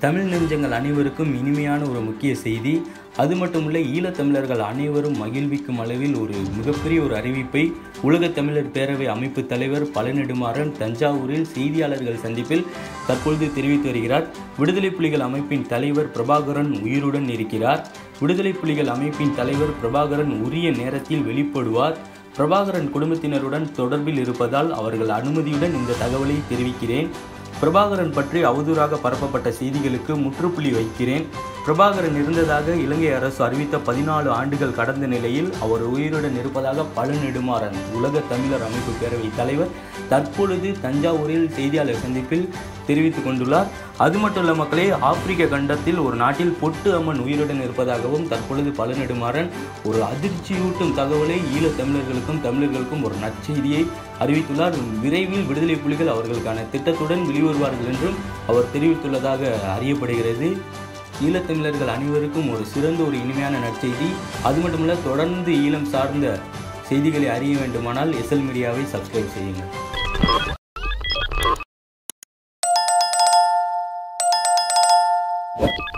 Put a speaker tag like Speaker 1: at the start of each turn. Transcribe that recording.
Speaker 1: தமிழ் நெஞ்சங்கள் அனைவருக்கும் இனிமையான ஒரு முக்கிய செய்தி அது மட்டுமல்ல ஈழத்தமிழர்கள் அனைவரும் மகிழ்விக்கும் அளவில் ஒரு மிகப்பெரிய ஒரு அறிவிப்பை உலகத் தமிழர் பேரவை அமைப்பு தலைவர் பழநெடுமாறன் தஞ்சாவூரில் செய்தியாளர்கள் சந்திப்பில் தற்பொழுது தெரிவித்து வருகிறார் விடுதலை புலிகள் அமைப்பின் தலைவர் பிரபாகரன் உயிருடன் இருக்கிறார் விடுதலை புலிகள் அமைப்பின் தலைவர் பிரபாகரன் உரிய நேரத்தில் வெளிப்படுவார் பிரபாகரன் குடும்பத்தினருடன் தொடர்பில் இருப்பதால் அவர்கள் அனுமதியுடன் இந்த தகவலை தெரிவிக்கிறேன் பிரபாகரன் பற்றி அவதூறாக பரப்பப்பட்ட செய்திகளுக்கு முற்றுப்புள்ளி வைக்கிறேன் பிரபாகரன் இருந்ததாக இலங்கை அரசு அறிவித்த பதினாலு ஆண்டுகள் கடந்த நிலையில் அவர் உயிருடன் இருப்பதாக பழநெடுமாறன் உலக தமிழர் அமைப்பு பேரவை தலைவர் தற்பொழுது தஞ்சாவூரில் செய்தியாளர் சந்திப்பில் தெரிவித்துக் கொண்டுள்ளார் அது மட்டும் இல்ல மக்களே ஆப்பிரிக்க கண்டத்தில் ஒரு நாட்டில் பொட்டு அம்மன் உயிருடன் இருப்பதாகவும் தற்பொழுது பழநெடுமாறன் ஒரு அதிர்ச்சியூட்டும் தகவலை ஈழத் தமிழர்களுக்கும் தமிழர்களுக்கும் ஒரு நற்செய்தியை அறிவித்துள்ளார் விரைவில் விடுதலை புலிகள் அவர்களுக்கான திட்டத்துடன் வெளிவருவார்கள் என்றும் அவர் தெரிவித்துள்ளதாக அறியப்படுகிறது ஈழத்தமிழர்கள் அனைவருக்கும் ஒரு சிறந்த ஒரு இனிமையான நற்செய்தி அது மட்டுமல்ல தொடர்ந்து ஈழம் சார்ந்த செய்திகளை அறிய வேண்டுமானால் எஸ்எல் மீடியாவை சப்ஸ்கிரைப் செய்யுங்கள்